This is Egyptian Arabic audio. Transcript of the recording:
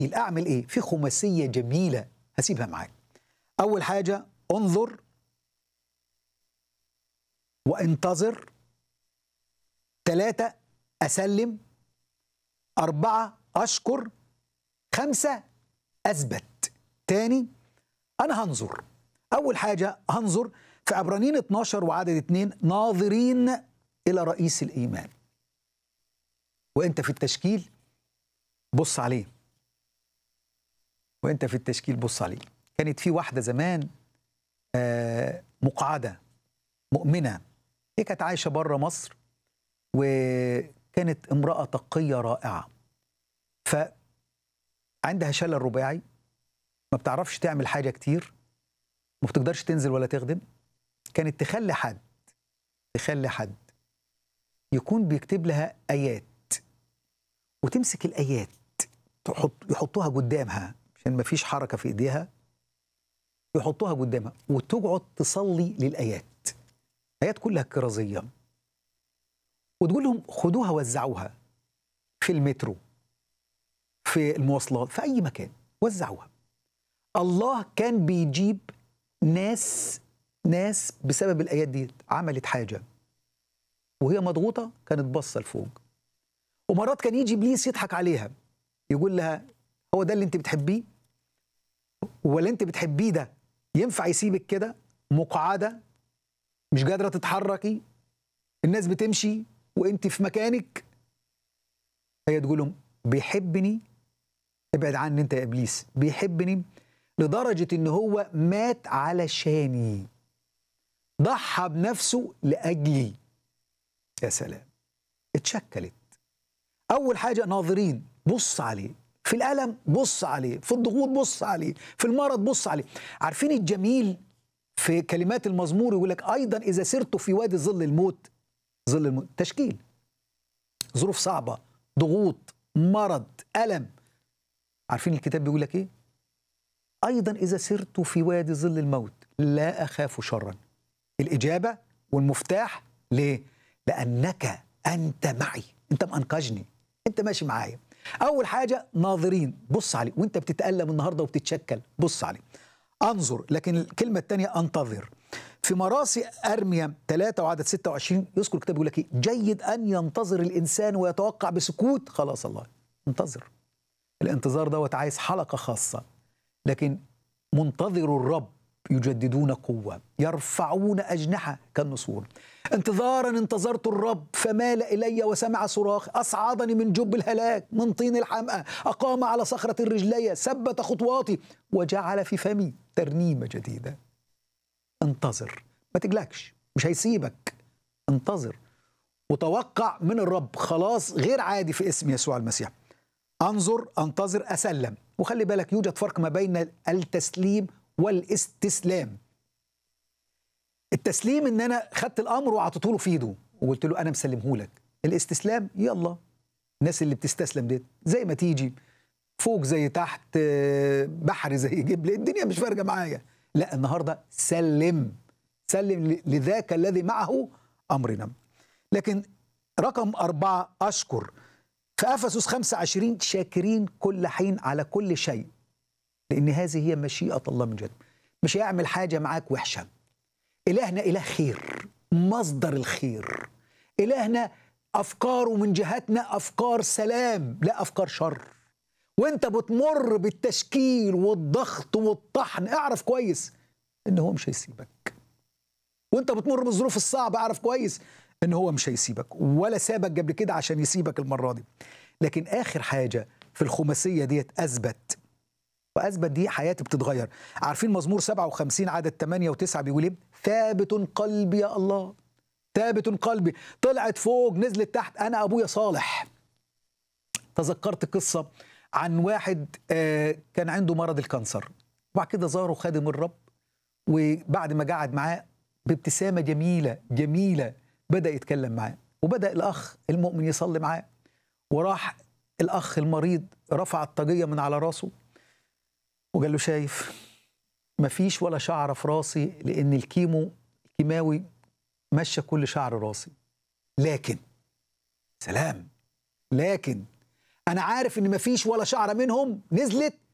التشكيل اعمل ايه في خماسيه جميله هسيبها معاك اول حاجه انظر وانتظر ثلاثة أسلم أربعة أشكر خمسة أثبت تاني أنا هنظر أول حاجة هنظر في عبرانيين 12 وعدد 2 ناظرين إلى رئيس الإيمان وأنت في التشكيل بص عليه وأنت في التشكيل بص عليه كانت في واحدة زمان آه مقعدة مؤمنة هي كانت عايشة بره مصر وكانت امرأة تقية رائعة فعندها شلل رباعي ما بتعرفش تعمل حاجة كتير ما بتقدرش تنزل ولا تخدم كانت تخلي حد تخلي حد يكون بيكتب لها آيات وتمسك الآيات تحط يحطوها قدامها عشان ما فيش حركة في إيديها يحطوها قدامها وتقعد تصلي للآيات آيات كلها كرازية وتقول لهم خدوها وزعوها في المترو في المواصلات في أي مكان وزعوها الله كان بيجيب ناس ناس بسبب الآيات دي عملت حاجة وهي مضغوطة كانت باصة لفوق ومرات كان يجي إبليس يضحك عليها يقول لها هو ده اللي أنت بتحبيه ولا أنت بتحبيه ده ينفع يسيبك كده مقعدة مش قادرة تتحركي الناس بتمشي وانت في مكانك هي تقول لهم بيحبني ابعد عني انت يا ابليس بيحبني لدرجه ان هو مات علشاني ضحى بنفسه لاجلي يا سلام اتشكلت اول حاجه ناظرين بص عليه في الالم بص عليه في الضغوط بص عليه في المرض بص عليه عارفين الجميل في كلمات المزمور يقول لك ايضا اذا سرت في وادي ظل الموت ظل الموت تشكيل ظروف صعبة ضغوط مرض ألم عارفين الكتاب بيقول لك إيه أيضا إذا سرت في وادي ظل الموت لا أخاف شرا الإجابة والمفتاح ليه لأنك أنت معي أنت مأنقذني أنت ماشي معايا أول حاجة ناظرين بص عليه وأنت بتتألم النهاردة وبتتشكل بص عليه أنظر لكن الكلمة الثانية أنتظر في مراسي أرميا 3 وعدد 26 يذكر الكتاب يقول لك إيه؟ جيد أن ينتظر الإنسان ويتوقع بسكوت خلاص الله انتظر الانتظار دوت عايز حلقة خاصة لكن منتظر الرب يجددون قوة يرفعون أجنحة كالنسور انتظارا انتظرت الرب فمال إلي وسمع صراخ أصعدني من جب الهلاك من طين الحمأة أقام على صخرة الرجلية ثبت خطواتي وجعل في فمي ترنيمة جديدة انتظر ما تقلقش مش هيسيبك انتظر وتوقع من الرب خلاص غير عادي في اسم يسوع المسيح انظر انتظر اسلم وخلي بالك يوجد فرق ما بين التسليم والاستسلام التسليم ان انا خدت الامر وعطيته له في ايده وقلت له انا مسلمه لك الاستسلام يلا الناس اللي بتستسلم ديت زي ما تيجي فوق زي تحت بحر زي جبل الدنيا مش فارقه معايا لا النهارده سلم سلم لذاك الذي معه امرنا لكن رقم أربعة أشكر في أفسس 25 شاكرين كل حين على كل شيء لأن هذه هي مشيئة الله من جد مش هيعمل حاجة معاك وحشة إلهنا إله خير مصدر الخير إلهنا أفكاره من جهتنا أفكار سلام لا أفكار شر وانت بتمر بالتشكيل والضغط والطحن اعرف كويس ان هو مش هيسيبك وانت بتمر بالظروف الصعبه اعرف كويس ان هو مش هيسيبك ولا سابك قبل كده عشان يسيبك المره دي لكن اخر حاجه في الخماسيه ديت اثبت واثبت دي حياتي بتتغير عارفين مزمور 57 عدد 8 و9 بيقول ايه ثابت قلبي يا الله ثابت قلبي طلعت فوق نزلت تحت انا ابويا صالح تذكرت قصه عن واحد كان عنده مرض الكانسر وبعد كده زاره خادم الرب وبعد ما قعد معاه بابتسامة جميلة جميلة بدأ يتكلم معاه وبدأ الأخ المؤمن يصلي معاه وراح الأخ المريض رفع الطاقية من على راسه وقال له شايف مفيش ولا شعر في راسي لأن الكيمو الكيماوي مشى كل شعر راسي لكن سلام لكن انا عارف ان مفيش ولا شعره منهم نزلت